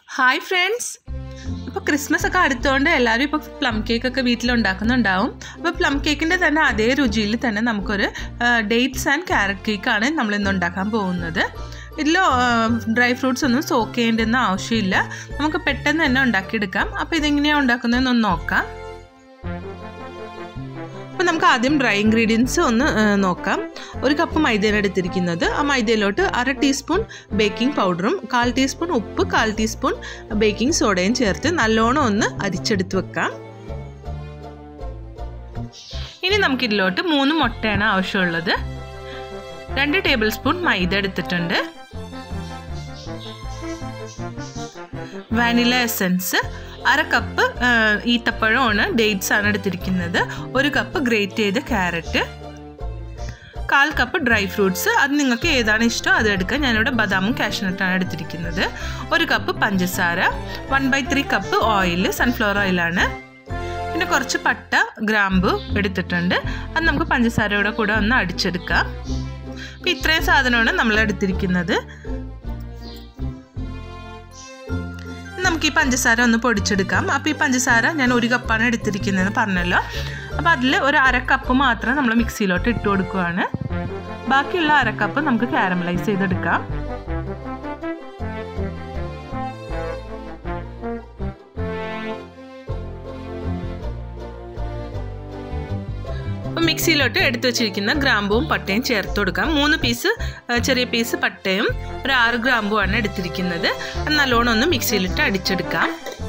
hi friends ഇപ്പോൾ Christmas ഒക്കെ അടുത്തുകൊണ്ട് എല്ലാവരും ഇപ്പോൾ പ്ലം കേക്ക് ഒക്കെ വീട്ടിലുണ്ടാക്കുന്നുണ്ടാവും അപ്പോൾ പ്ലം കേക്കിൻ്റെ തന്നെ അതേ രുചിയിൽ തന്നെ നമുക്കൊരു ഡേറ്റ്സ് ആൻഡ് ക്യാരറ്റ് കേക്കാണ് നമ്മൾ ഇന്ന് ഉണ്ടാക്കാൻ പോകുന്നത് ഇതിൽ ഡ്രൈ ഫ്രൂട്ട്സ് ഒന്നും സോക്ക് ചെയ്യേണ്ടെന്ന് ആവശ്യമില്ല നമുക്ക് പെട്ടെന്ന് തന്നെ ഉണ്ടാക്കിയെടുക്കാം അപ്പോൾ ഇതെങ്ങനെയാണ് ഉണ്ടാക്കുന്നതെന്നൊന്ന് നോക്കാം അപ്പോൾ നമുക്ക് ആദ്യം ഡ്രൈ ഇൻഗ്രീഡിയൻസ് ഒന്ന് നോക്കാം ഒരു കപ്പ് മൈദയാണ് എടുത്തിരിക്കുന്നത് ആ മൈദയിലോട്ട് അര ടീസ്പൂൺ ബേക്കിംഗ് പൗഡറും കാൽ ടീസ്പൂൺ ഉപ്പ് കാൽ ടീസ്പൂൺ ബേക്കിംഗ് സോഡയും ചേർത്ത് നല്ലോണം ഒന്ന് അരിച്ചെടുത്ത് വെക്കാം ഇനി നമുക്കിതിലോട്ട് മൂന്ന് മുട്ടയാണ് ആവശ്യമുള്ളത് രണ്ട് ടേബിൾ സ്പൂൺ മൈദ എടുത്തിട്ടുണ്ട് വാനില എസൻസ് അര കപ്പ് ഈത്തപ്പഴമാണ് ഡേറ്റ്സ് ആണ് എടുത്തിരിക്കുന്നത് ഒരു കപ്പ് ഗ്രേറ്റ് ചെയ്ത ക്യാരറ്റ് കാൽ കപ്പ് ഡ്രൈ ഫ്രൂട്ട്സ് അത് നിങ്ങൾക്ക് ഏതാണ് ഇഷ്ടം അത് എടുക്കുക ഞാനിവിടെ ബദാമും കാഷ്നട്ടാണ് എടുത്തിരിക്കുന്നത് ഒരു കപ്പ് പഞ്ചസാര one by three cup oil sunflower ഓയിലാണ് പിന്നെ കുറച്ച് പട്ട ഗ്രാമ്പു എടുത്തിട്ടുണ്ട് അത് നമുക്ക് പഞ്ചസാരയുടെ കൂടെ ഒന്ന് അടിച്ചെടുക്കാം അപ്പം ഇത്രയും സാധനമാണ് നമ്മൾ എടുത്തിരിക്കുന്നത് നമുക്ക് ഈ പഞ്ചസാര ഒന്ന് പൊടിച്ചെടുക്കാം അപ്പോൾ ഈ പഞ്ചസാര ഞാൻ ഒരു കപ്പാണ് എടുത്തിരിക്കുന്നത് പറഞ്ഞല്ലോ അപ്പോൾ അതിൽ ഒരു അര കപ്പ് മാത്രം നമ്മൾ മിക്സിയിലോട്ട് ഇട്ട് കൊടുക്കുകയാണ് ബാക്കിയുള്ള അര കപ്പ് നമുക്ക് കാരമലൈസ് ചെയ്തെടുക്കാം അപ്പോൾ മിക്സിയിലോട്ട് എടുത്തു വെച്ചിരിക്കുന്ന ഗ്രാമ്പുവും പട്ടയും ചേർത്ത് കൊടുക്കാം മൂന്ന് പീസ് ചെറിയ പീസ് പട്ടയും ഒരു ആറ് ഗ്രാമ്പുമാണ് എടുത്തിരിക്കുന്നത് നല്ലോണം ഒന്ന് മിക്സിയിലിട്ട് അടിച്ചെടുക്കാം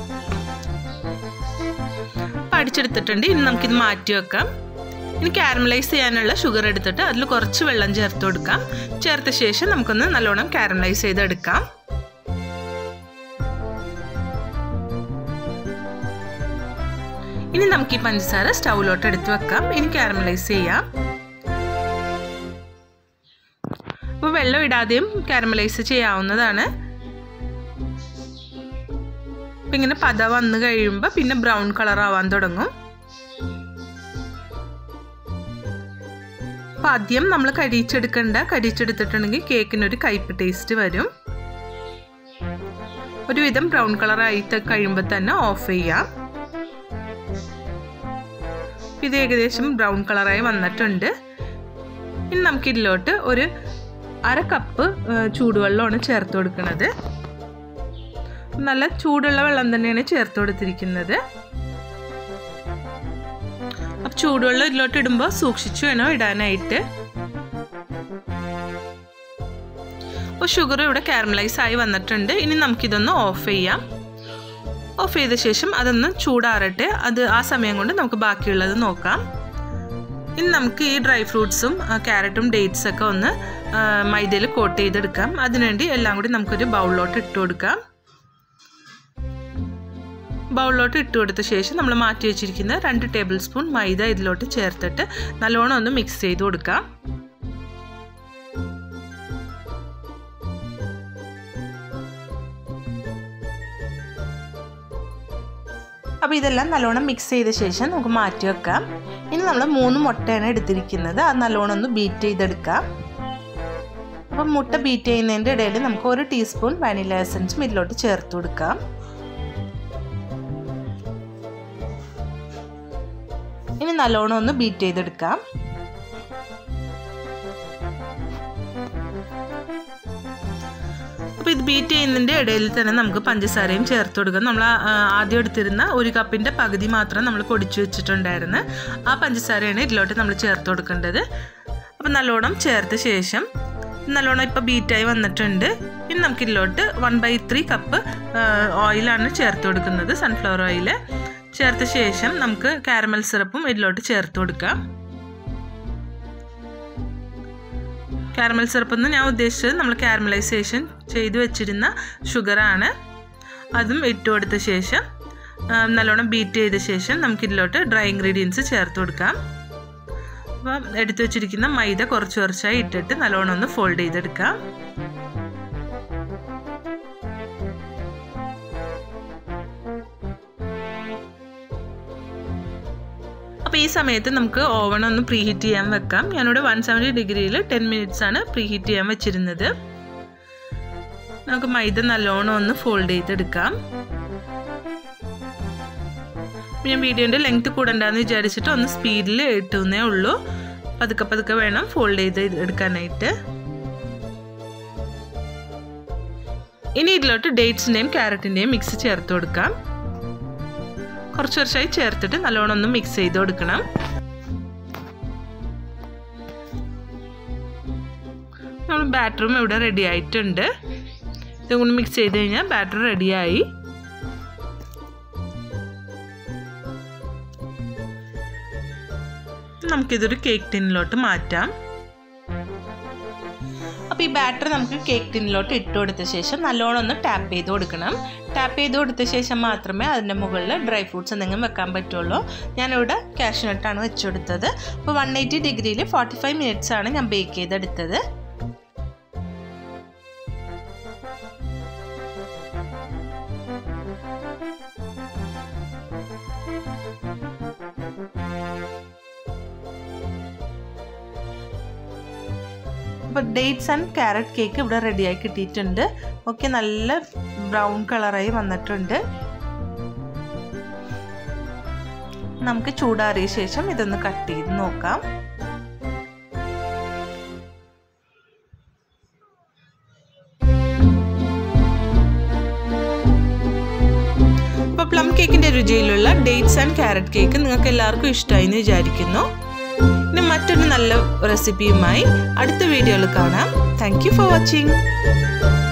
അപ്പോൾ അടിച്ചെടുത്തിട്ടുണ്ട് ഇനി നമുക്കിത് മാറ്റി വെക്കാം ഇനി കാരമലൈസ് ചെയ്യാനുള്ള ഷുഗർ എടുത്തിട്ട് അതിൽ കുറച്ച് വെള്ളം ചേർത്ത് കൊടുക്കാം ചേർത്ത ശേഷം നമുക്കൊന്ന് നല്ലോണം കാരമലൈസ് ചെയ്തെടുക്കാം ഇനി നമുക്ക് ഈ പഞ്ചസാര സ്റ്റൗവിലോട്ട് എടുത്ത് വെക്കാം ഇനി കാരമലൈസ് ചെയ്യാം അപ്പോൾ വെള്ളം ഇടാതെയും കാരമലൈസ് ചെയ്യാവുന്നതാണ് അപ്പം ഇങ്ങനെ പത വന്നു കഴിയുമ്പോൾ പിന്നെ ബ്രൗൺ കളർ ആവാൻ തുടങ്ങും അപ്പം ആദ്യം നമ്മൾ കരിച്ചെടുക്കണ്ട കരിച്ചെടുത്തിട്ടുണ്ടെങ്കിൽ കേക്കിനൊരു കയ്പ് ടേസ്റ്റ് വരും ഒരുവിധം ബ്രൗൺ കളർ ആയിട്ട് കഴിയുമ്പോൾ തന്നെ ഓഫ് ചെയ്യാം ഇത് ഏകദേശം ബ്രൗൺ കളറായി വന്നിട്ടുണ്ട് ഇനി നമുക്കിതിലോട്ട് ഒരു അര കപ്പ് ചൂടുവെള്ളമാണ് ചേർത്ത് കൊടുക്കുന്നത് നല്ല ചൂടുള്ള വെള്ളം തന്നെയാണ് ചേർത്ത് കൊടുത്തിരിക്കുന്നത് അപ്പം ചൂടുവെള്ളം ഇതിലോട്ട് ഇടുമ്പോൾ സൂക്ഷിച്ചു വേണം ഇടാനായിട്ട് അപ്പോൾ ഷുഗർ ഇവിടെ കാരമലൈസ് ആയി വന്നിട്ടുണ്ട് ഇനി നമുക്കിതൊന്ന് ഓഫ് ചെയ്യാം ഓഫ് ചെയ്ത ശേഷം അതൊന്ന് ചൂടാറട്ടെ അത് ആ സമയം കൊണ്ട് നമുക്ക് ബാക്കിയുള്ളത് നോക്കാം ഇനി നമുക്ക് ഈ ഡ്രൈ ഫ്രൂട്ട്സും ക്യാരറ്റും ഡേറ്റ്സ് ഒക്കെ ഒന്ന് മൈദയിൽ കോട്ട് ചെയ്തെടുക്കാം അതിനുവേണ്ടി എല്ലാം കൂടി നമുക്കൊരു ബൗളിലോട്ട് ഇട്ട് കൊടുക്കാം ബൗളിലോട്ട് ഇട്ട് കൊടുത്ത ശേഷം നമ്മൾ മാറ്റി വെച്ചിരിക്കുന്ന രണ്ട് ടേബിൾ സ്പൂൺ മൈദ ഇതിലോട്ട് ചേർത്തിട്ട് നല്ലോണം ഒന്ന് മിക്സ് ചെയ്ത് കൊടുക്കാം അപ്പോൾ ഇതെല്ലാം നല്ലോണം മിക്സ് ചെയ്ത ശേഷം നമുക്ക് മാറ്റി വെക്കാം ഇനി നമ്മൾ മൂന്ന് മുട്ടയാണ് എടുത്തിരിക്കുന്നത് അത് നല്ലോണം ഒന്ന് ബീറ്റ് ചെയ്തെടുക്കാം അപ്പം മുട്ട ബീറ്റ് ചെയ്യുന്നതിൻ്റെ ഇടയിൽ നമുക്ക് ഒരു ടീസ്പൂൺ വാനില എസൻസും ഇതിലോട്ട് ചേർത്ത് കൊടുക്കാം ഇനി നല്ലോണം ഒന്ന് ബീറ്റ് ചെയ്തെടുക്കാം അപ്പോൾ ഇത് ബീറ്റ് ചെയ്യുന്നതിൻ്റെ ഇടയിൽ തന്നെ നമുക്ക് പഞ്ചസാരയും ചേർത്ത് കൊടുക്കാം നമ്മൾ ആദ്യം എടുത്തിരുന്ന ഒരു കപ്പിൻ്റെ പകുതി മാത്രം നമ്മൾ പൊടിച്ചു വെച്ചിട്ടുണ്ടായിരുന്നു ആ പഞ്ചസാരയാണ് ഇതിലോട്ട് നമ്മൾ ചേർത്ത് കൊടുക്കേണ്ടത് അപ്പോൾ നല്ലോണം ചേർത്ത ശേഷം നല്ലോണം ഇപ്പോൾ ബീറ്റായി വന്നിട്ടുണ്ട് ഇനി നമുക്ക് ഇതിലോട്ട് വൺ ബൈ ത്രീ കപ്പ് ഓയിലാണ് ചേർത്ത് കൊടുക്കുന്നത് സൺഫ്ലവർ ഓയിൽ ചേർത്ത ശേഷം നമുക്ക് കാരമൽ സിറപ്പും ഇതിലോട്ട് ചേർത്ത് കൊടുക്കാം കാരമൽ സിറപ്പ് എന്ന് ഞാൻ ഉദ്ദേശിച്ചത് നമ്മൾ കാരമലൈസേഷൻ ചെയ്ത് വെച്ചിരുന്ന ഷുഗറാണ് അതും ഇട്ട് കൊടുത്ത ശേഷം നല്ലോണം ബീറ്റ് ചെയ്ത ശേഷം നമുക്കിതിലോട്ട് ഡ്രൈ ഇൻഗ്രീഡിയൻസ് ചേർത്ത് കൊടുക്കാം അപ്പം എടുത്തു വെച്ചിരിക്കുന്ന മൈദ കുറച്ച് കുറച്ചായി ഇട്ടിട്ട് നല്ലോണം ഒന്ന് ഫോൾഡ് ചെയ്തെടുക്കാം അപ്പോൾ ഈ സമയത്ത് നമുക്ക് ഓവൺ ഒന്ന് പ്രീ ഹീറ്റ് ചെയ്യാൻ വെക്കാം ഞാനിവിടെ വൺ സെവൻറ്റി ഡിഗ്രിയിൽ ടെൻ മിനിറ്റ്സ് ആണ് പ്രീ ഹീറ്റ് ചെയ്യാൻ വെച്ചിരുന്നത് നമുക്ക് മൈദ നല്ലോണം ഒന്ന് ഫോൾഡ് ചെയ്തെടുക്കാം ഞാൻ വീഡിയോൻ്റെ ലെങ്ത് കൂടണ്ടെന്ന് വിചാരിച്ചിട്ട് ഒന്ന് സ്പീഡിൽ ഇട്ടുന്നേ ഉള്ളൂ പതുക്കെ പതുക്കെ വേണം ഫോൾഡ് ചെയ്ത് എടുക്കാനായിട്ട് ഇനി ഇതിലോട്ട് ഡേറ്റ്സിൻ്റെയും ക്യാരറ്റിൻ്റെയും മിക്സ് ചേർത്ത് കൊടുക്കാം കുറച്ച് വർഷമായി ചേർത്തിട്ട് നല്ലോണം ഒന്ന് മിക്സ് ചെയ്ത് കൊടുക്കണം നമ്മൾ ബാറ്ററും ഇവിടെ റെഡി ആയിട്ടുണ്ട് ഇതും കൂടി മിക്സ് ചെയ്ത് കഴിഞ്ഞാൽ ബാറ്റർ റെഡിയായി നമുക്കിതൊരു കേക്ക് ടിന്നിലോട്ട് മാറ്റാം അപ്പോൾ ഈ ബാറ്റർ നമുക്ക് കേക്ക് ടിന്നിലോട്ട് ഇട്ട് കൊടുത്ത ശേഷം നല്ലോണം ഒന്ന് ടാപ്പ് ചെയ്ത് കൊടുക്കണം ടാപ്പ് ചെയ്ത് കൊടുത്ത ശേഷം മാത്രമേ അതിൻ്റെ മുകളിൽ ഡ്രൈ ഫ്രൂട്ട്സ് എന്തെങ്കിലും വെക്കാൻ പറ്റുള്ളൂ ഞാനിവിടെ കാഷ്നട്ടാണ് വെച്ച് കൊടുത്തത് അപ്പോൾ വൺ എയ്റ്റി ഡിഗ്രിയിൽ ഫോർട്ടി ഫൈവ് മിനിറ്റ്സ് ആണ് ഞാൻ ബേക്ക് ചെയ്തെടുത്തത് അപ്പോൾ ഡേറ്റ്സ് ആൻഡ് ക്യാരറ്റ് കേക്ക് ഇവിടെ റെഡിയായി കിട്ടിയിട്ടുണ്ട് ഓക്കെ നല്ല ബ്രൗൺ കളറായി വന്നിട്ടുണ്ട് നമുക്ക് ചൂടാറിയ ശേഷം ഇതൊന്ന് കട്ട് ചെയ്ത് നോക്കാം അപ്പോൾ പ്ലം കേക്കിൻ്റെ രുചിയിലുള്ള ഡേറ്റ്സ് ആൻഡ് ക്യാരറ്റ് കേക്ക് നിങ്ങൾക്ക് എല്ലാവർക്കും ഇഷ്ടമായി എന്ന് വിചാരിക്കുന്നു ഇനി മറ്റൊരു നല്ല റെസിപ്പിയുമായി അടുത്ത വീഡിയോയിൽ കാണാം താങ്ക് യു ഫോർ വാച്ചിങ്